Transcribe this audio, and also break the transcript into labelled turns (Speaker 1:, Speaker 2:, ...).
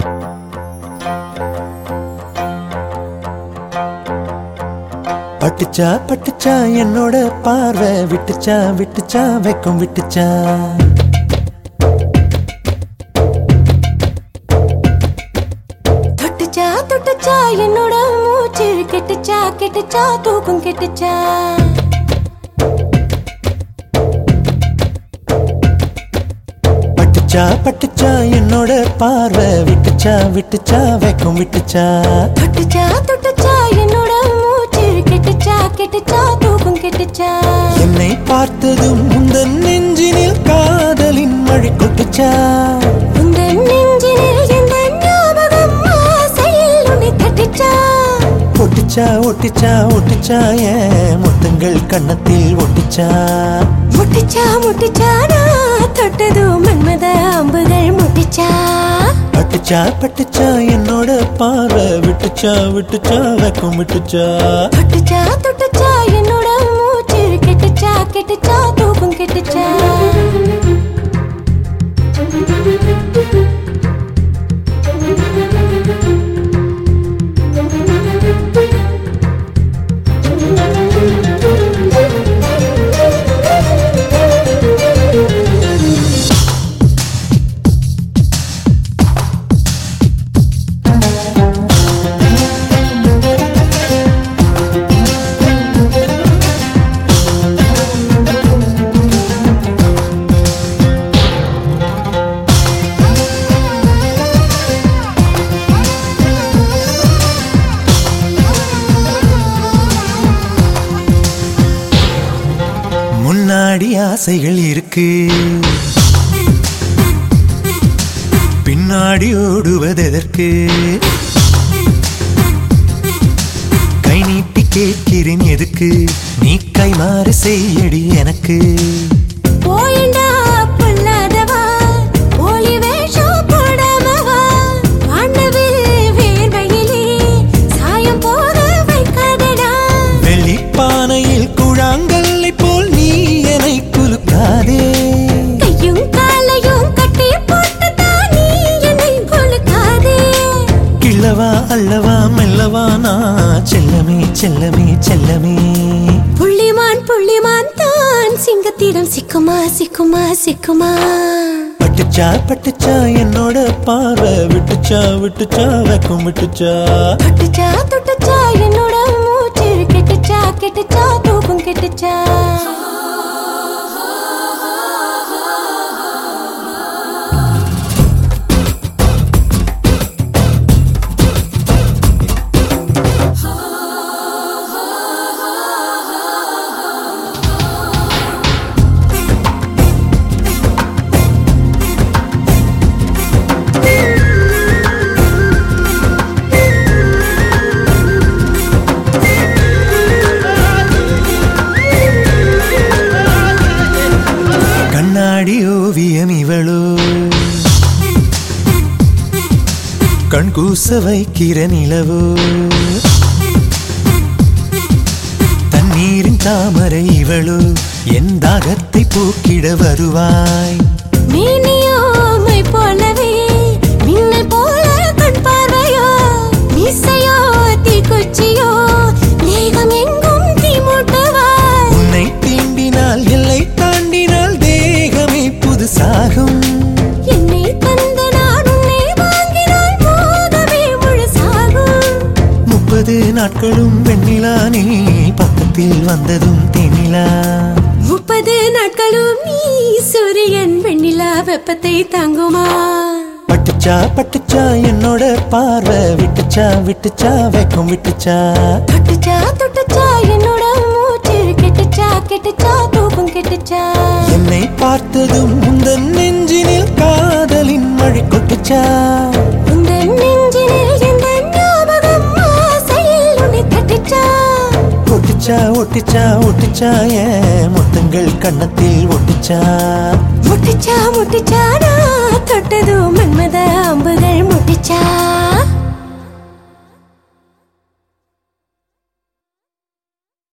Speaker 1: பட்டுச்சா பட்டுச்சா என்னோட பார்வை விட்டுச்சா விட்டுச்சா வெக்கம் விட்டுச்சா
Speaker 2: தொட்டுச்சா தொட்டுச்சா என்னோட மூச்சு கெட்டுச்சா கெட்டுச்சா தூக்கம் கெட்டுச்சா
Speaker 1: பட்டுச்சா பட்டுச்சா என்னோட பார்வை விட்டுச்சா விட்டுச்சா வெக்கம் விட்டுச்சா
Speaker 2: தொட்டுச்சா தொட்டுச்சா என்னோட மூச்சு கெட்டுச்சா கெட்டுச்சா தூக்கம் கெட்டுச்சா
Speaker 1: என்னை பார்த்ததும் முந்தன் நெஞ்சினில் காதலின் மழை கொட்டுச்சா
Speaker 2: உந்த நெஞ்சினில் எந்த ஞாபகம் ஆசையில் உன்னை தட்டுச்சா
Speaker 1: ஒட்டுச்சா ஒட்டுச்சா ஒட்டுச்சா ஏன் முத்தங்கள் கன்னத்தில் ஒட்டுச்சா
Speaker 2: முட்டிச்சா முட்டிச்சா நான் தொட்டதும் மன்மத அம்புகள் முட்டிச்சா
Speaker 1: பட்டுச்சா பட்டுச்சா என்னோட பார்வை விட்டுச்சா விட்டுச்சா வெக்கம் விட்டுச்சா
Speaker 2: தொட்டுச்சா தொட்டுச்சா என்னோட மூச்சு கெட்டுச்சா கெட்டுச்சா தூக்கம் கெட்டுச்சா
Speaker 1: முன்னாடி ஆசைகள் இருக்கு பின்னாடி ஓடுவதெதற்கு கை நீட்டி கேட்கிறேன் எதுக்கு நீ கைமாறு செய்யடி எனக்கு
Speaker 2: போயண்டா பொல்லாதவா போலி வேஷம் போடாமவா வாண்டவில் வேர்வையிலே சாயம் போக வைக்காதடா
Speaker 1: வெள்ளிப்பானையில் குழாங்கல்லை போல் நீ என்னை குலுக்காதே
Speaker 2: கையும் காலையும் கட்டி போட்டுதான் நீ என்னை கொளுக்காதே
Speaker 1: கிள்ளவா அல்லவா மெல்லவா நான் செல்லமே செல்லமே செல்லமே
Speaker 2: புள்ளிமான் புள்ளிமான் தான் சிங்கத்திடம் சிக்குமா சிக்குமா சிக்குமா
Speaker 1: பட்டுச்சா பட்டுச்சா என்னோட பார்வை விட்டுச்சா விட்டுச்சா வெக்கம் விட்டுச்சா
Speaker 2: தொட்டுச்சா தொட்டுச்சா என்னோட மூச்சு கெட்டுச்சா கெட்டுச்சா தூக்கம் கெட்டுச்சா
Speaker 1: கண்ணாடி ஓவியம் இவளோ கண் கூச வைக்கிற நிலவோ தண்ணீரின் தாமரை இவளோ என் தாகத்தை போக்கிட வருவாய்
Speaker 2: மீனியோமை போலவே மின்னல் போல கண் பார்வையோ மீசையோ தீக்குச்சியோ மேகம் எங்கும் தீ மூட்டுவாய்
Speaker 1: உன்னை தீண்டினால் எல்லை தாண்டினால் தேகமே புதுசாகும்
Speaker 2: என்னை தந்து நான் உன்னை வாங்கினால் மோகமே முழுசாகும்
Speaker 1: முப்பது நாட்களும் வெண்ணிலா நீ பக்கத்தில் வந்ததும் தேனிலா
Speaker 2: முப்பது நாட்களும் நீ சூரியன் வெண்ணிலா வெப்பத்தை தாங்குமா
Speaker 1: பட்டுச்சா பட்டுச்சா என்னோட பார்வை விட்டுச்சா விட்டுச்சா வெக்கம் விட்டுச்சா
Speaker 2: தொட்டுச்சா தொட்டுச்சா என்னோட மூச்சு கெட்டுச்சா கெட்டுச்சா தூக்கம் கெட்டுச்சா
Speaker 1: என்னை பார்த்ததும் முந்தன் நெஞ்சினில் காதலின் மழை கொட்டுச்சா
Speaker 2: உந்த நெஞ்சினில் எந்த ஞாபகம் ஆசையில் உன்னை தட்டுச்சா
Speaker 1: ஒட்டுச்சா ஒட்டுச்சா ஒட்டுச்சா ஏன் முத்தங்கள் கன்னத்தில் ஒட்டுச்சா
Speaker 2: முட்டிச்சா முட்டிச்சா நான் தொட்டதும் மன்மத அம்புகள் முட்டிச்சா